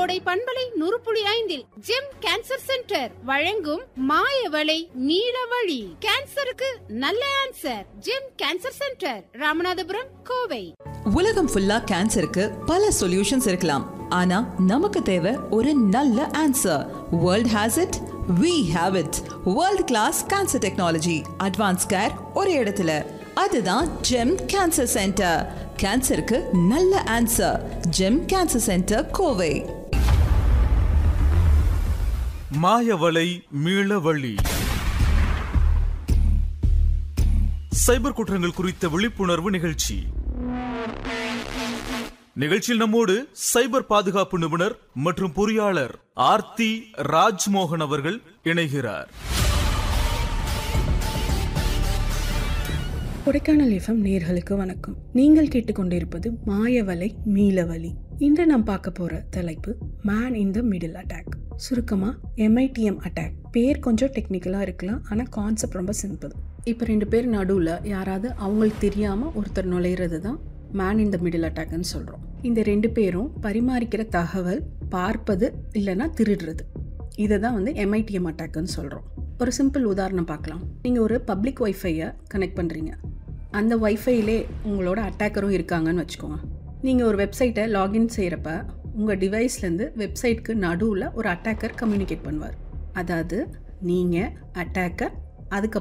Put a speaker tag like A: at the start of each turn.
A: கோடை பண்பலை நூறுப்புள்ளி ஐந்தில் ஜெம் கேன்சர் சென்டர் வழங்கும் மாயவளை நீலவழி கேன்சருக்கு நல்ல answer GEM cancer centre Ramanathapuram Kovai
B: உலகம் ஃபுல்லா கேன்சருக்கு பல சொல்யூஷன்ஸ் இருக்கலாம் ஆனா நமக்கு தேவை ஒரு நல்ல answer world has it we have it world class cancer technology advance care ஒரு இடத்துல அதுதான் ஜெம் கேன்சர் சென்டர் கேன்சருக்கு நல்ல answer GEM cancer centre Kovai
C: மாயவலை மீளவழி சைபர் குற்றங்கள் குறித்த விழிப்புணர்வு நிகழ்ச்சி நிகழ்ச்சியில் நம்மோடு சைபர் பாதுகாப்பு நிபுணர் மற்றும் பொறியாளர் ஆர்த்தி ராஜ்மோகன் அவர்கள் இணைகிறார்
D: கொடைக்கானல் எஃப்எம் நேர்களுக்கு வணக்கம் நீங்கள் கேட்டுக்கொண்டிருப்பது மாயவலை மீளவலி இன்று நாம் பார்க்க போற தலைப்பு man in the middle attack சுருக்கமா எம்ஐடிஎம் அட்டாக் பேர் கொஞ்சம் டெக்னிக்கலாக இருக்கலாம் ஆனால் கான்செப்ட் ரொம்ப சிம்பிள் இப்போ ரெண்டு பேர் நடுவில் யாராவது அவங்களுக்கு தெரியாமல் ஒருத்தர் நுழையிறது தான் மேன் இன் த மிடில் அட்டாக்னு சொல்கிறோம் இந்த ரெண்டு பேரும் பரிமாறிக்கிற தகவல் பார்ப்பது இல்லைன்னா திருடுறது இதை தான் வந்து எம்ஐடிஎம் அட்டாக்னு சொல்கிறோம் ஒரு சிம்பிள் உதாரணம் பார்க்கலாம் நீங்கள் ஒரு பப்ளிக் ஒய்ஃபையை கனெக்ட் பண்ணுறீங்க அந்த ஒய்ஃபைலே உங்களோட அட்டாக்கரும் இருக்காங்கன்னு வச்சுக்கோங்க நீங்கள் ஒரு வெப்சைட்டை லாகின் செய்கிறப்ப உங்கள் டிவைஸ்லேருந்து வெப்சைட்க்கு நடுவில் ஒரு அட்டாக்கர் கம்யூனிகேட் பண்ணுவார் அதாவது நீங்கள் அட்டாக்கர் அதுக்கப்புறம்